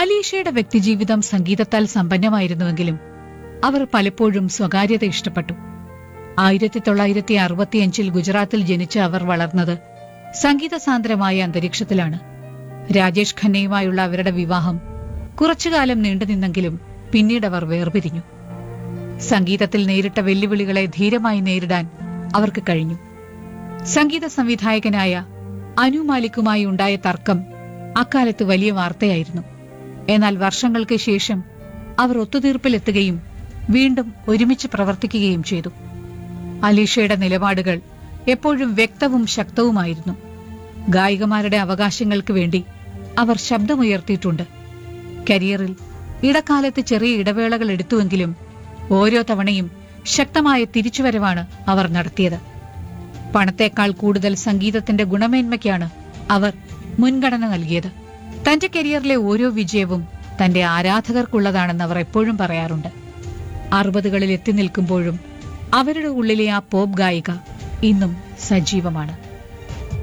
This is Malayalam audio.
അലീഷയുടെ വ്യക്തിജീവിതം സംഗീതത്താൽ സമ്പന്നമായിരുന്നുവെങ്കിലും അവർ പലപ്പോഴും സ്വകാര്യത ഇഷ്ടപ്പെട്ടു ആയിരത്തി തൊള്ളായിരത്തി അറുപത്തിയഞ്ചിൽ ഗുജറാത്തിൽ ജനിച്ച അവർ വളർന്നത് സംഗീതസാന്ദ്രമായ അന്തരീക്ഷത്തിലാണ് രാജേഷ് ഖന്നയുമായുള്ള അവരുടെ വിവാഹം കുറച്ചുകാലം നീണ്ടുനിന്നെങ്കിലും പിന്നീട് അവർ വേർപിരിഞ്ഞു സംഗീതത്തിൽ നേരിട്ട വെല്ലുവിളികളെ ധീരമായി നേരിടാൻ അവർക്ക് കഴിഞ്ഞു സംഗീത സംവിധായകനായ അനു മാലിക്കുമായി ഉണ്ടായ തർക്കം അക്കാലത്ത് വലിയ വാർത്തയായിരുന്നു എന്നാൽ വർഷങ്ങൾക്ക് ശേഷം അവർ ഒത്തുതീർപ്പിലെത്തുകയും വീണ്ടും ഒരുമിച്ച് പ്രവർത്തിക്കുകയും ചെയ്തു അലീഷയുടെ നിലപാടുകൾ എപ്പോഴും വ്യക്തവും ശക്തവുമായിരുന്നു ഗായികമാരുടെ അവകാശങ്ങൾക്ക് വേണ്ടി അവർ ശബ്ദമുയർത്തിയിട്ടുണ്ട് കരിയറിൽ ഇടക്കാലത്ത് ചെറിയ ഇടവേളകൾ എടുത്തുവെങ്കിലും ഓരോ തവണയും ശക്തമായ തിരിച്ചുവരവാണ് അവർ നടത്തിയത് പണത്തേക്കാൾ കൂടുതൽ സംഗീതത്തിന്റെ ഗുണമേന്മയ്ക്കാണ് അവർ മുൻഗണന നൽകിയത് തന്റെ കരിയറിലെ ഓരോ വിജയവും തന്റെ ആരാധകർക്കുള്ളതാണെന്ന് അവർ എപ്പോഴും പറയാറുണ്ട് അറുപതുകളിൽ എത്തി നിൽക്കുമ്പോഴും അവരുടെ ഉള്ളിലെ ആ പോപ്പ് ഗായിക ഇന്നും സജീവമാണ്